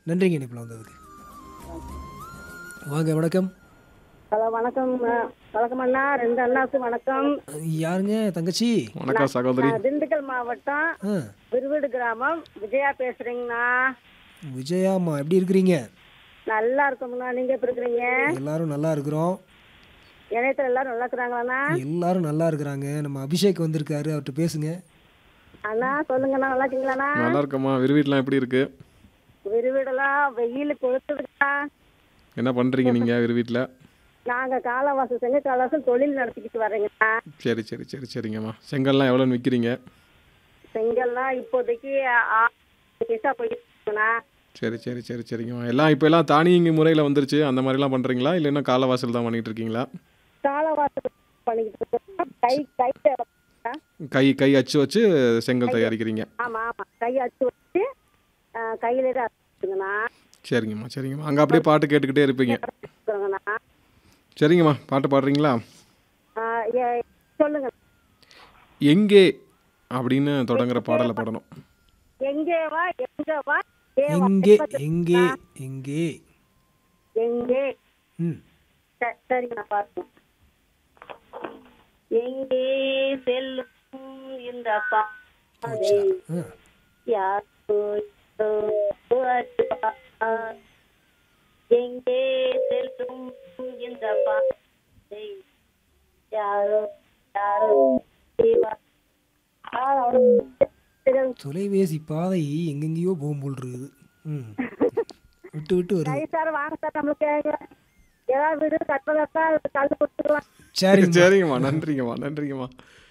நன்றிங்க இணைப்பில் வந்ததுக்கு வாங்க வணக்கம் ஹலோ வணக்கம் அஹ், வணக்கம் அண்ணா ரெண்டு அண்ணாக்கு வணக்கம் யாருங்க தங்கச்சி வணக்கம் சகோதரி நான் திண்டுக்கல் மாவட்டம் ஆ விருவீடு கிராமம் விஜயா பேசுறீங்கண்ணா விஜயாம்மா எப்படி இருக்கிறீங்க நல்லா இருக்கோம்ண்ணா நீங்க எப்படி இருக்கிறீங்க எல்லாரும் நல்லா இருக்கிறோம் இணையத்துல எல்லாரும் நல்லா இருக்கிறாங்களாண்ணா எல்லாரும் நல்லா இருக்கிறாங்க நம்ம அபிஷேக் வந்திருக்காரு அவர்கிட்ட பேசுங்க அண்ணா சொல்லுங்கண்ணா நல்லா இருக்கீங்களாண்ணா நல்லா இருக்கம்மா விருவீட்லாம் எப்படி இருக்கு விருவீடெல்லாம் வெயில் கொளுத்துதுண்ணா என்ன பண்றீங்க நீங்க விருவீட்டில் நாங்க காலவாசம் செங்க காலவாசம் தொழில் நடத்திக்கிட்டு வர்றேங்கண்ணா சரி சரி சரி சரிங்கம்மா செங்கல்லாம் எவ்வளோன்னு விற்கிறீங்க செங்கல்லாம் இப்போதைக்கு ஆ- பைசா போயிட்டு இருக்குண்ணா சரி சரி சரி சரிங்கம்மா எல்லாம் இப்போ எல்லாம் தானியங்கி முறையில் வந்துருச்சு அந்த மாதிரிலாம் பண்ணுறீங்களா இல்லை இன்னும் காலவாசல் தான் பண்ணிட்டு இருக்கீங்களா காலவாசம் பண்ணிக்கிட்டு இருக்கோம் கை கை கை கை அச்சு வச்சு செங்கல் தயாரிக்கிறீங்க ஆமா ஆமா கை அச்சு வச்சு அஹ், கையிலே தான் அரைச்சுங்கண்ணா சரிங்கம்மா சரிங்கம்மா அங்கே அப்படியே பாட்டு கேட்டுக்கிட்டே இருப்பீங்க இருக்கிறோங்கண்ணா சரிங்கம்மா பாட்டு பாடுறீங்களா ஆஹ் எ- சொல்லுங்க எங்கே அப்படின்னு தொடங்குற பாடலை பாடணும் எங்கே வா எங்க வா ஏ வா, எங்கே எப்ப எங்கே எங்கே எங்கே ம் ச- சரிங்கண்ணா பாருங்க எங்கே செல்லும் இந்த பாதை ஆ யாரோ அறிவார். எங்கே செல்லும் இந்த பாதை யாரோ யாரோ அறிவார். ஆ, அவ்வளவு. தொலைபேசி பாதை எங்கெங்கேயோ போகும் போல் இருக்குது ம் விட்டு விட்டு வருது சரி சார் வாங்க சார் நம்மளுக்கு ஏதாவது வீடு கட்டுறதா கல் கொடுத்துக்கலாம் சரிங்க சரிங்கம்மா நன்றிங்கம்மா நன்றிங்கம்மா